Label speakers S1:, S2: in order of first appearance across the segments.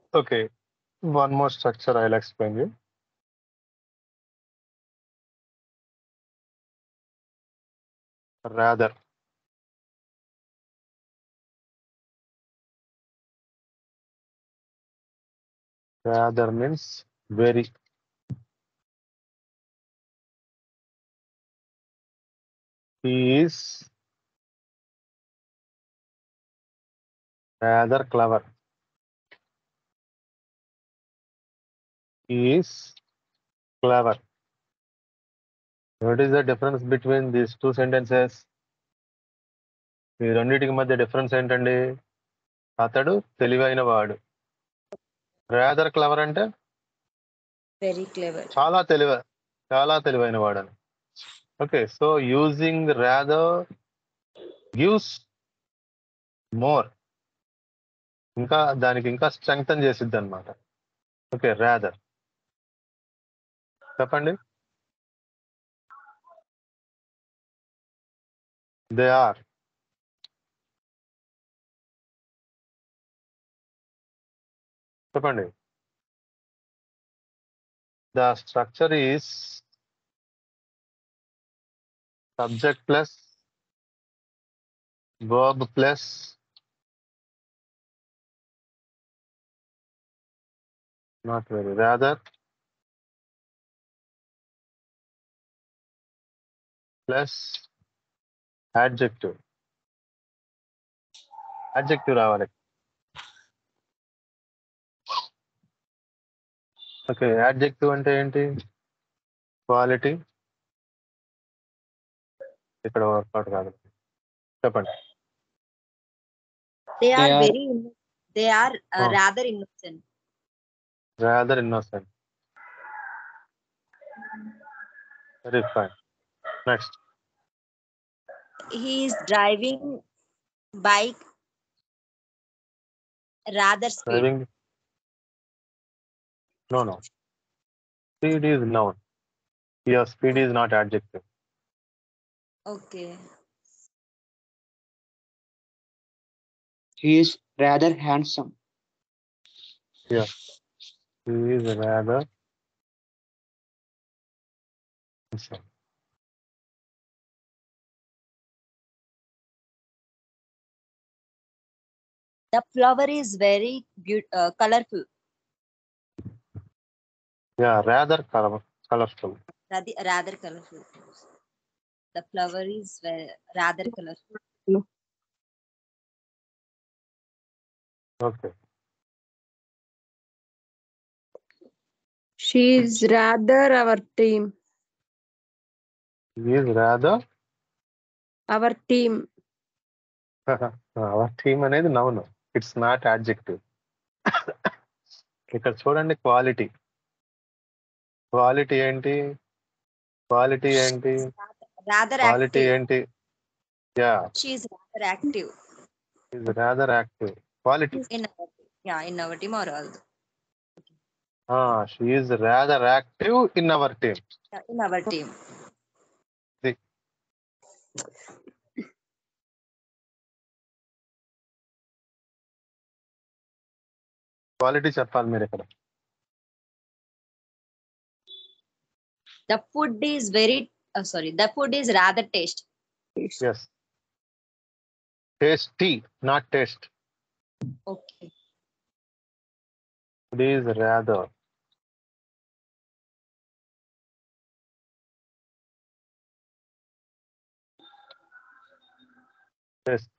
S1: Okay, one more structure I'll explain you. Rather. Rather means very. He is rather clever. He is clever. What is the difference between these two sentences? ఈ రెండింటికి మధ్య difference ఏంటండి అతడు తెలివైన వాడు rather clever అంటే
S2: very clever
S1: చాలా తెలివ చాలా తెలివైన వాడని okay so using rather gives more ఇంకా దానికి ఇంకా స్ట్రెంగ్తన్ చేసిద్ది అనమాట ఓకే రాదర్ చెప్పండి దే ఆర్ చెప్పండి the structure is subject plus verb plus not very rather plus adjective adjective రావాలి ఓకే యాడ్జెక్టివ్ అంటే ఏంటి క్వాలిటీ ఇక్కడ వర్కౌట్ కాదు చెప్పండి
S2: they are
S3: They are-
S2: very they are
S1: Ah.
S2: Rather innocent
S1: rather innocent very fine next
S2: he is driving bike rather speed
S1: driving no no speed is noun here speed is not adjective
S2: okay
S3: He is rather handsome.
S1: he is rather handsome.
S2: the flower is very beaut- uh, colorful
S1: yeah rather color, colorful
S2: rather, rather colorful the flower is ve- rather colorful
S1: okay
S4: She is rather our team.
S1: he is rather
S4: Our team.
S1: Our team అనేది noun it's not adjective ఇక్కడ చూడండి quality quality ఏంటి quality ఏంటి
S2: rather
S1: quality
S2: active
S1: ఏంటి yeah
S2: she is rather active
S1: is rather active quality
S2: in our yeah in our team or all
S1: she is rather active in our team
S2: yeah, in our team
S1: quality చెప్పాలి మీరు ఇక్కడ
S2: the food is very uh, sorry the food is rather taste
S1: is tasty not taste
S2: okay
S1: it is rather taste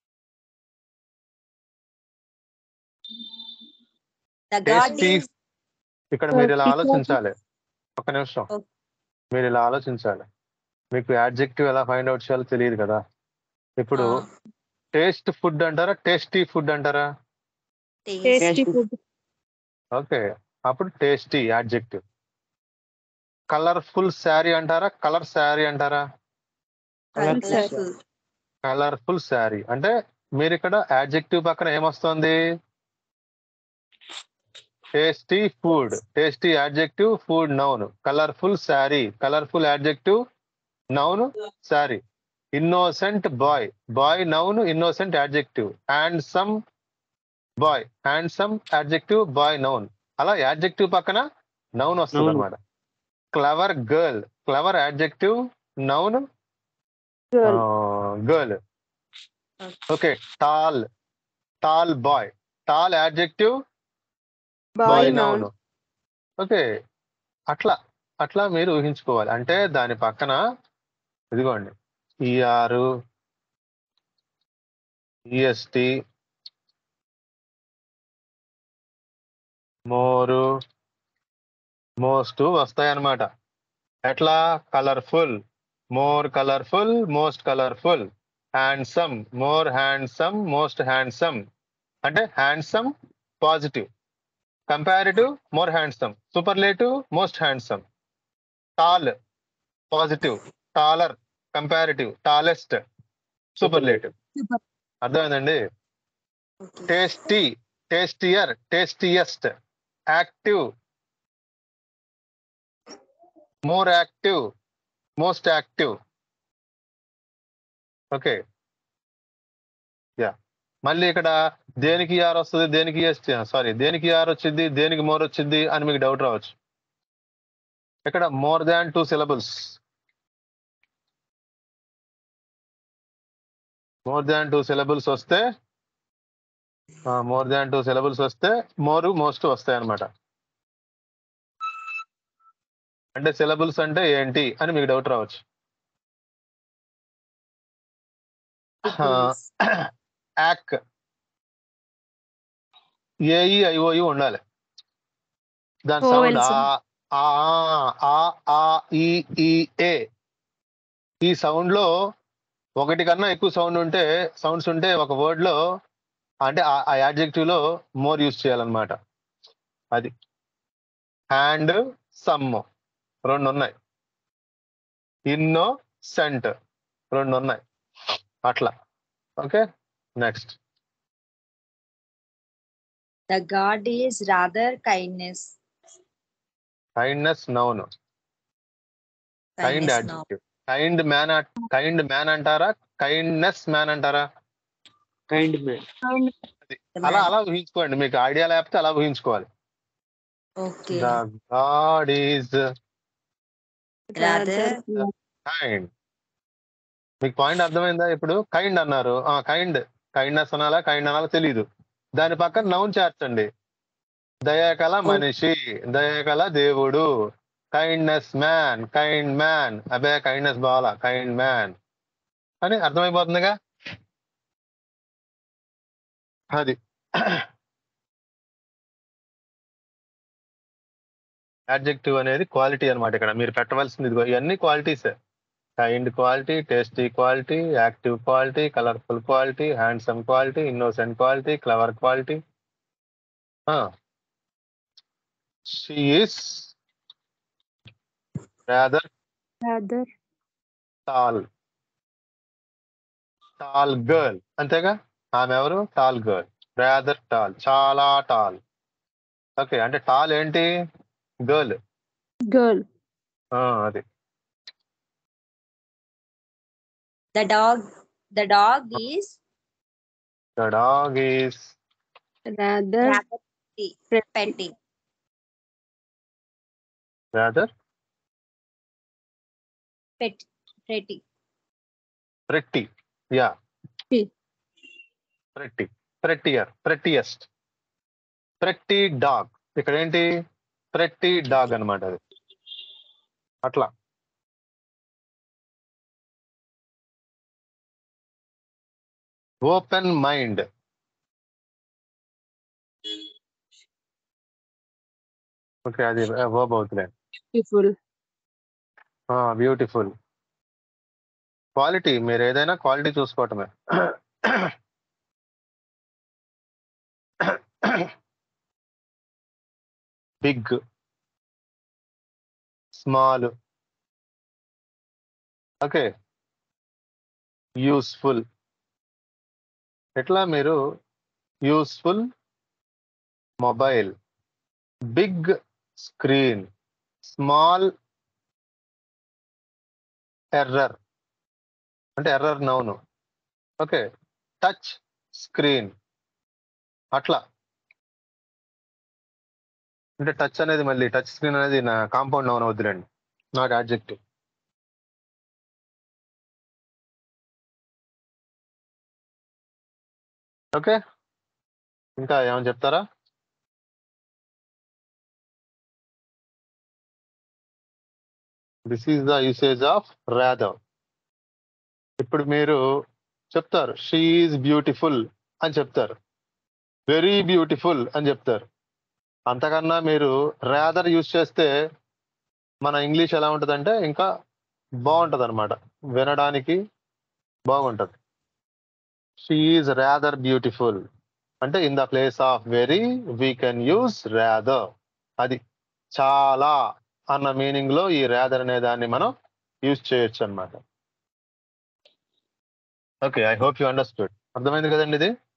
S2: the god
S1: Tasty.
S2: is
S1: ఇక్కడ మీరు ఇలా
S4: Okay.
S1: ఆలోచించాలి ఒక నిమిషం
S2: Okay.
S1: మీరు ఇలా ఆలోచించాలి మీకు యాడ్జెక్టివ్ ఎలా ఫైండ్ అవుట్ చేయాలో తెలియదు కదా ఇప్పుడు
S2: uh,
S1: టేస్ట్ ఫుడ్ అంటారా టేస్టీ ఫుడ్ అంటారా
S2: taste
S4: Tasty
S3: Tasty.
S4: food.
S1: Okay అప్పుడు టేస్టీ యాడ్జెక్టివ్ కలర్ఫుల్ శారీ అంటారా కలర్ శారీ అంటారా
S2: colorful
S1: కలర్ఫుల్ శారీ అంటే మీరు ఇక్కడ యాడ్జెక్టివ్ పక్కన ఏమొస్తుంది tasty food tasty adjective food noun colourful sari colourful adjective noun sari innocent boy boy noun innocent adjective and some boy handsome adjective boy noun అలా adjective పక్కన noun వస్తుంది
S3: Noun.
S1: అనమాట clever girl clever adjective noun
S4: girl,
S1: girl okay tall tall boy tall adjective
S4: boy
S1: boy
S4: noun,
S1: noun okay అట్లా అట్లా మీరు ఊహించుకోవాలి అంటే దాని పక్కన ఇదిగోండి ఈఆర్ ఈఎస్టి మోరు మోస్ట్ వస్తాయి అన్నమాట ఎట్లా colourful more colourful most colourful handsome more handsome most handsome అంటే handsome positive comparative more handsome superlative most handsome tall positive taller comparative tallest superlative
S2: Super.
S1: అర్థమైందండి
S2: Okay.
S1: Tasty tastier tastiest active more active most active okay yeah మళ్ళీ ఇక్కడ దేనికి are వస్తుంది దేనికి sorry దేనికి are వచ్చింది దేనికి మోర్ వచ్చింది అని మీకు డౌట్ రావచ్చు ఇక్కడ more than two syllables more than two syllables వస్తే మోర్ దాన్ టూ సిలబుల్స్ వస్తే మోర్ మోస్ట్ వస్తాయి అన్నమాట అంటే సిలబుల్స్ అంటే ఏంటి అని మీకు డౌట్ రావచ్చు
S2: Syllables.
S1: యాక్ ఏఈ ఐఓయు ఉండాలి దాని సౌండ్
S4: Vowels.
S1: ఆ ఆ ఆ ఆ ఈ ఈ ఏ ఈ సౌండ్ లో ఒకటి కన్నా ఎక్కువ సౌండ్ ఉంటే సౌండ్స్ ఉంటే ఒక వర్డ్ లో అంటే ఆ- ఆ యాడ్జెక్టివ్ లో మోర్ యూస్ చేయాలన్నమాట అది హ్యాండ్ సమ్ రెండు ఉన్నాయి ఇన్నో సెంట్ రెండు ఉన్నాయి అట్లా okay next
S2: The God is rather kindness.
S1: Kindness noun kind
S2: Kindness now.
S1: Adjective kind man kind man అంటారా కైండ్నెస్ మ్యాన్ అంటారా
S3: kind man,
S2: The
S1: అలా
S2: man.
S1: అలా ఊహించుకోండి మీకు ఐడియా లేకపోతే అలా ఊహించుకోవాలి
S2: Okay.
S1: The god is
S2: Rather.
S1: Kind మీకు పాయింట్ అర్థమైందా ఇప్పుడు కైండ్ అన్నారు ఆ కైండ్ కైండ్నెస్ అనాలా కైండ్ అనాలా తెలియదు దాని పక్కన నౌన్ చేర్చండి దయాకల మనిషి దయాకల దేవుడు కైండ్నెస్ మ్యాన్ కైండ్ మ్యాన్ అబే కైండ్నెస్ బావాలా కైండ్ మ్యాన్ అని అర్థమైపోతుందిగా అది యాడ్జెక్టివ్ అనేది క్వాలిటీ అన్నమాట ఇక్కడ మీరు పెట్టవలసింది ఇదిగో ఇవన్నీ క్వాలిటీసే kind quality tasty quality active quality colourful quality handsome quality innocent quality clever quality she is rather
S4: rather,
S1: tall tall girl అంతేగా ఆమె ఎవరు టాల్ గర్ల్ రాదర్ టాల్ చాలా టాల్ ఓకే అంటే టాల్ ఏంటి గర్ల్
S4: girl,
S1: అది
S2: The dog. The dog is
S1: the dog is
S4: rather,
S2: rather petty.
S1: Rather
S2: Pet. Pretty.
S1: Pretty yeah
S4: P.
S1: Pretty prettier prettiest pretty dog ఇక్కడ ఏంటి pretty dog అన్నమాట అది అట్లా open mind okay అది verb అవుతుంది
S4: beautiful,
S1: beautiful quality మీరు ఏదైనా quality చూసుకోవటమే బిగ్ స్మాల్ ఓకే యూస్ఫుల్ ఎట్లా మీరు useful mobile big screen small error అంటే error noun okay touch screen అట్లా అంటే టచ్ అనేది మళ్ళీ టచ్ స్క్రీన్ అనేది నా కాంపౌండ్ నౌన్ అవుద్దులండి నాట్ యాడ్జెక్టివ్ ఓకే ఇంకా ఏమైనా చెప్తారా this is the usage of rather ఇప్పుడు మీరు చెప్తారు షీఈ్ బ్యూటిఫుల్ అని చెప్తారు వెరీ బ్యూటిఫుల్ అని చెప్తారు అంతకన్నా మీరు రాదర్ యూజ్ చేస్తే మన ఇంగ్లీష్ ఎలా ఉంటుందంటే ఇంకా బాగుంటుంది అనమాట వినడానికి బాగుంటుంది షీఈ్ రాదర్ బ్యూటిఫుల్ అంటే in the place of very we can use rather అది చాలా అన్న మీనింగ్ లో ఈ రాదర్ అనే దాన్ని మనం యూజ్ చేయొచ్చు అనమాట okay I hope you understood అర్థమైంది కదండి ఇది